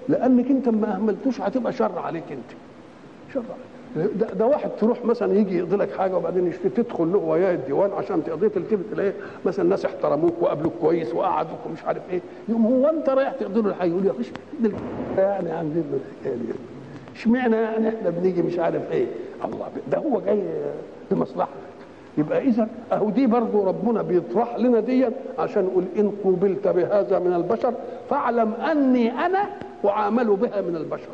لانك انت ما اهملتوش هتبقى شر عليك انت شر عليك. ده, ده واحد تروح مثلا يجي يقضي لك حاجه وبعدين يشتي تدخل له وياه الديوان عشان تقضيه تلتفت تلاقيه مثلا ناس احترموك وقابلوك كويس وقعدوك ومش عارف ايه يوم هو انت رايح تقضي له الحاجه يقول يا اخي اشمعنى يعني عاملين له الحكايه دي اشمعنى يعني احنا بنيجي مش عارف ايه الله ده هو جاي لمصلحتك يبقى اذا اهو دي برضه ربنا بيطرح لنا دي عشان يقول ان قوبلت بهذا من البشر فاعلم اني انا اعامل بها من البشر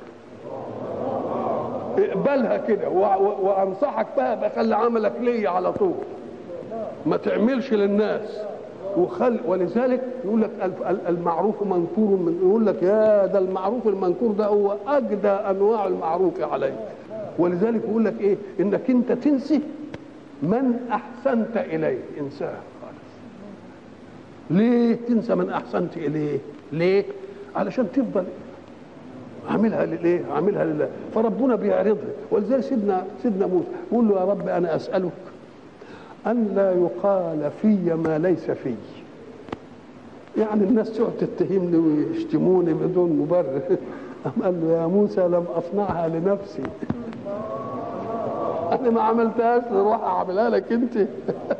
اقبلها كده وانصحك بها بخلي عملك ليا على طول ما تعملش للناس وخل ولذلك يقول لك المعروف منكور من يقول لك يا ده المعروف المنكور ده هو اجدى انواع المعروف عليك ولذلك يقول لك ايه انك انت تنسي من احسنت اليه انساه خالص ليه تنسى من احسنت اليه ليه علشان تفضل عاملها للايه عاملها لله فربنا بيعرضها ولذلك سيدنا سيدنا موسى يقول له يا رب انا اسالك ان لا يقال في ما ليس في يعني الناس تقعد تتهمني ويشتموني بدون مبرر أم قال له يا موسى لم اصنعها لنفسي انا ما عملتهاش نروح اعملها لك انت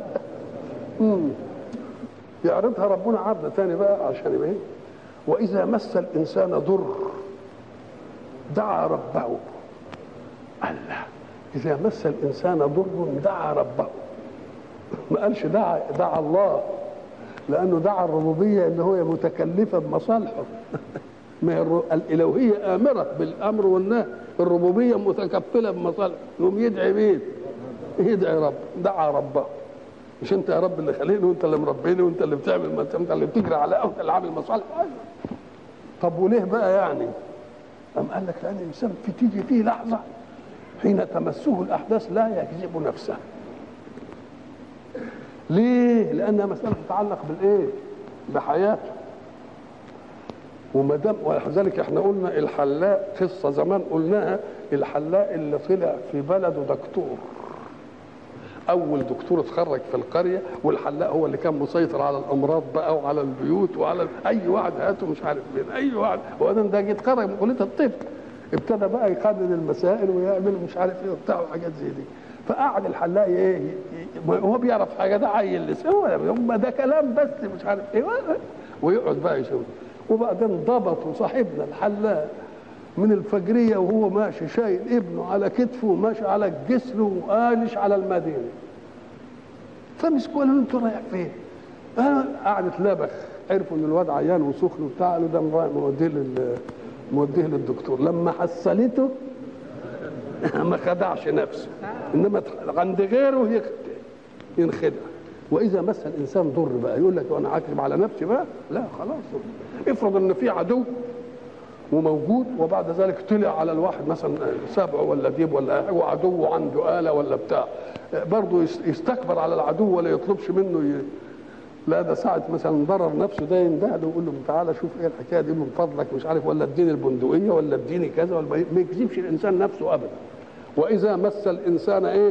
يعرضها ربنا عرض تاني بقى عشان يبقى واذا مس الانسان ضر دعا ربه الله اذا مس الانسان ضر دعا ربه ما قالش دعا دعا الله لانه دعا الربوبيه اللي هو متكلفه بمصالحه ما هي الالوهيه امره بالامر والنهي الربوبيه متكفله بمصالحه يقوم يدعي مين؟ يدعي رب دعا ربه مش انت يا رب اللي خليني وانت اللي مربيني وانت اللي بتعمل ما انت اللي بتجري على انت اللي عامل مصالح طب وليه بقى يعني؟ أم قال لك لأن الإنسان في تيجي فيه لحظة حين تمسه الأحداث لا يكذب نفسه ليه؟ لأنها مسألة تتعلق بالإيه؟ بحياته وما دام ولذلك احنا قلنا الحلاق قصة زمان قلناها الحلاق اللي طلع في بلده دكتور اول دكتور اتخرج في القريه والحلاق هو اللي كان مسيطر على الامراض بقى وعلى البيوت وعلى اي واحد هاته مش عارف مين اي واحد وبعدين ده جه اتخرج من كليه الطب ابتدى بقى يقنن المسائل ويعمل مش عارف ايه وبتاع وحاجات زي دي فقعد الحلاق ايه هو بيعرف حاجه ده عيل لسه هو ده كلام بس مش عارف ايه ويقعد بقى يشوف وبعدين ضبطوا صاحبنا الحلاق من الفجريه وهو ماشي شايل ابنه على كتفه وماشي على الجسر وقالش على المدينه فمسكوا قالوا له انت رايح فين؟ قعدت لبخ عرفوا ان الواد عيان وسخن وبتاع قالوا ده موديه لل موديه للدكتور لما حصلته ما خدعش نفسه انما عند غيره ينخدع واذا مس الانسان ضر بقى يقول لك وانا عاكب على نفسي بقى لا خلاص افرض ان في عدو وموجود وبعد ذلك طلع على الواحد مثلا سبع ولا ديب ولا وعدو عنده آلة ولا بتاع برضه يستكبر على العدو ولا يطلبش منه ي... لا ده ساعة مثلا ضرر نفسه ده ينده له ويقول له تعالى شوف ايه الحكايه دي من فضلك مش عارف ولا اديني البندقيه ولا اديني كذا ولا ما يكذبش الانسان نفسه ابدا واذا مس الانسان ايه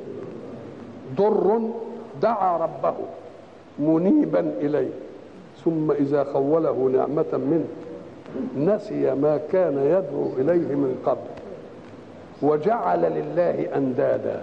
ضر دعا ربه منيبا اليه ثم اذا خوله نعمه منه نسي ما كان يدعو اليه من قبل وجعل لله اندادا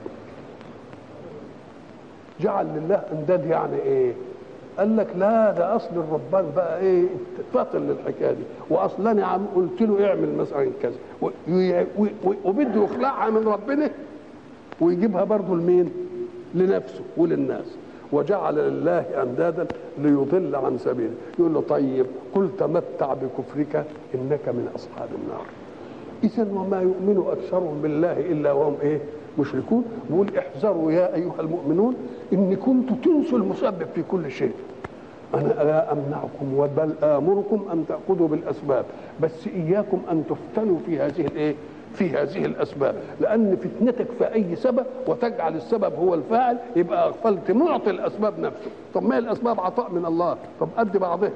جعل لله انداد يعني ايه قال لك لا ده اصل الربان بقى ايه فاطن للحكايه دي واصلا يا عم قلت له اعمل مثلا كذا وبده يخلعها من ربنا ويجيبها برضه لمين لنفسه وللناس وجعل لله اندادا ليضل عن سبيله يقول له طيب قل تمتع بكفرك انك من اصحاب النار اذا وما يؤمن اكثرهم بالله الا وهم ايه مشركون بيقول احذروا يا ايها المؤمنون ان كنتم تنسوا المسبب في كل شيء انا لا امنعكم بل امركم ان تاخذوا بالاسباب بس اياكم ان تفتنوا في هذه الايه في هذه الاسباب لان فتنتك في اي سبب وتجعل السبب هو الفاعل يبقى اغفلت معطي الاسباب نفسه طب ما هي الاسباب عطاء من الله طب قد بعضها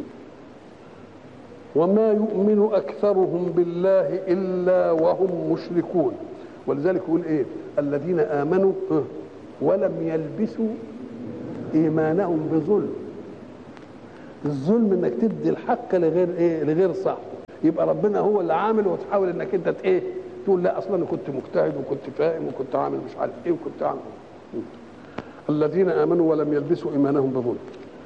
وما يؤمن اكثرهم بالله الا وهم مشركون ولذلك يقول ايه الذين امنوا ولم يلبسوا ايمانهم بظلم الظلم انك تدي الحق لغير ايه لغير صاحبه يبقى ربنا هو اللي عامل وتحاول انك انت ت- ايه تقول لا اصلا انا كنت مجتهد وكنت فاهم وكنت عامل مش عارف ايه وكنت عامل الذين امنوا ولم يلبسوا ايمانهم بظلم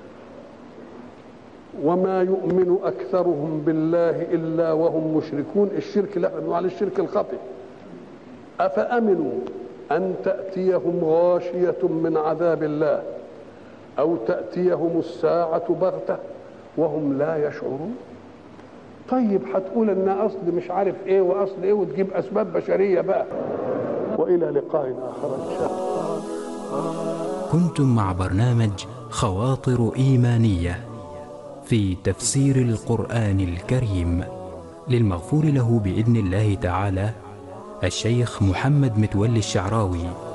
وما يؤمن اكثرهم بالله الا وهم مشركون الشرك اللي احنا بنقول عليه الشرك الخفي افامنوا ان تاتيهم غاشيه من عذاب الله او تاتيهم الساعه بغته وهم لا يشعرون طيب هتقول ان اصل مش عارف ايه واصل ايه وتجيب اسباب بشريه بقى والى لقاء اخر ان شاء الله كنتم مع برنامج خواطر ايمانيه في تفسير القران الكريم للمغفور له باذن الله تعالى الشيخ محمد متولي الشعراوي